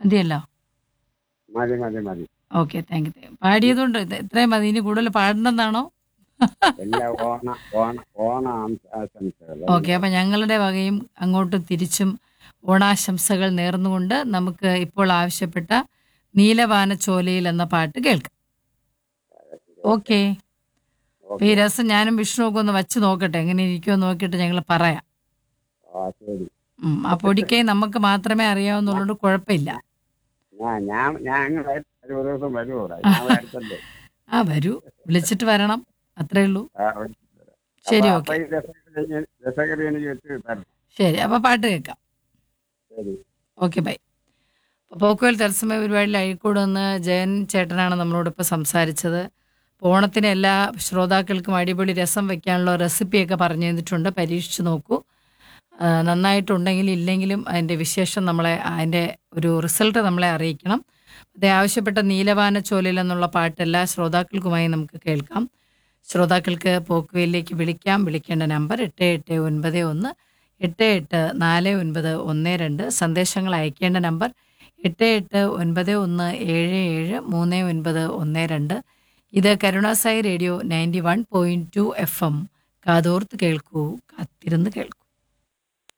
മതിയല്ലോ മതി മതി മതി ഓക്കെ താങ്ക് യു പാടിയതുകൊണ്ട് ഇത് ഇത്രയും മതി ഇനി കൂടുതൽ പാടണമെന്നാണോ എല്ലാ ഓണ ഓണ ഓണ ആംസ- ആശംസകൾ ഓക്കെ അപ്പം ഞങ്ങളുടെ വകയും അങ്ങോട്ടും തിരിച്ചും ഓണാശംസകൾ നേർന്നുകൊണ്ട് നമുക്ക് ഇപ്പോൾ ആവശ്യപ്പെട്ട നീലവാനച്ചോലയിൽ എന്ന പാട്ട് കേൾക്കാം ഓക്കെ ഈ രസം ഞാനും വിഷ്ണുവൊക്കെ ഒന്ന് വച്ച് നോക്കട്ടെ എങ്ങനെ ഇരിക്കുമോ നോക്കിയിട്ട് ഞങ്ങൾ പറയാം ആ ശരി ഉം, ആ പൊടിക്കൈ നമുക്ക് മാത്രമേ അറിയാവുന്നുള്ളൂ കുഴപ്പമില്ല ഞാൻ ഞാൻ ഞാൻ അങ്ങ് വരും. ഒരു ദിവസം വരും ഇവിടെ ഞാൻ ഇവിടെ അടുത്തല്ലേ ആ വരൂ വിളിച്ചിട്ട് വരണം അത്രേ ഉള്ളൂ ആ, ഒരു- ശരി അപ്പൊ- ഓക്കെ അപ്പൊ ഈ രസകരി രസകരി എനിക്ക് വെച്ച് തരണം ശരി അപ്പോൾ പാട്ട് കേൾക്കാം ശരി ഓക്കെ ബൈ അപ്പോൾ പോക്കുവൽ തത്സമയ പരിപാടിയിൽ അഴീക്കോട് നിന്ന് ജയൻ ചേട്ടനാണ് നമ്മളോടൊപ്പം സംസാരിച്ചത് അപ്പോൾ ഓണത്തിന് എല്ലാ ശ്രോതാക്കൾക്കും അടിപൊളി രസം വെക്കാനുള്ള റെസിപ്പിയൊക്കെ പറഞ്ഞു തന്നിട്ടുണ്ട് പരീക്ഷിച്ച് നോക്കൂ ആ, നന്നായിട്ടുണ്ടെങ്കിലും ഇല്ലെങ്കിലും അതിൻ്റെ വിശേഷം നമ്മളെ അതിൻ്റെ ഒരു റിസൾട്ട് നമ്മളെ അറിയിക്കണം അതേ ആവശ്യപ്പെട്ട നീലവാന ചോലിൽ എന്നുള്ള പാട്ട് എല്ലാ ശ്രോതാക്കൾക്കുമായി നമുക്ക് കേൾക്കാം ശ്രോതാക്കൾക്ക് പോക്കുവയിലേക്ക് വിളിക്കാം വിളിക്കേണ്ട നമ്പർ എട്ട് എട്ട് ഒൻപത് ഒന്ന് എട്ട് എട്ട് നാല് ഒൻപത് ഒന്ന് രണ്ട് സന്ദേശങ്ങൾ അയക്കേണ്ട നമ്പർ എട്ട് എട്ട് ഒൻപത് ഒന്ന് ഏഴ് ഏഴ് മൂന്ന് ഒൻപത് ഒന്ന് രണ്ട് ഇത് കരുണാസായി radio ninety one point two F M കാതോർത്ത് കേൾക്കൂ കാത്തിരുന്ന് കേൾക്കൂ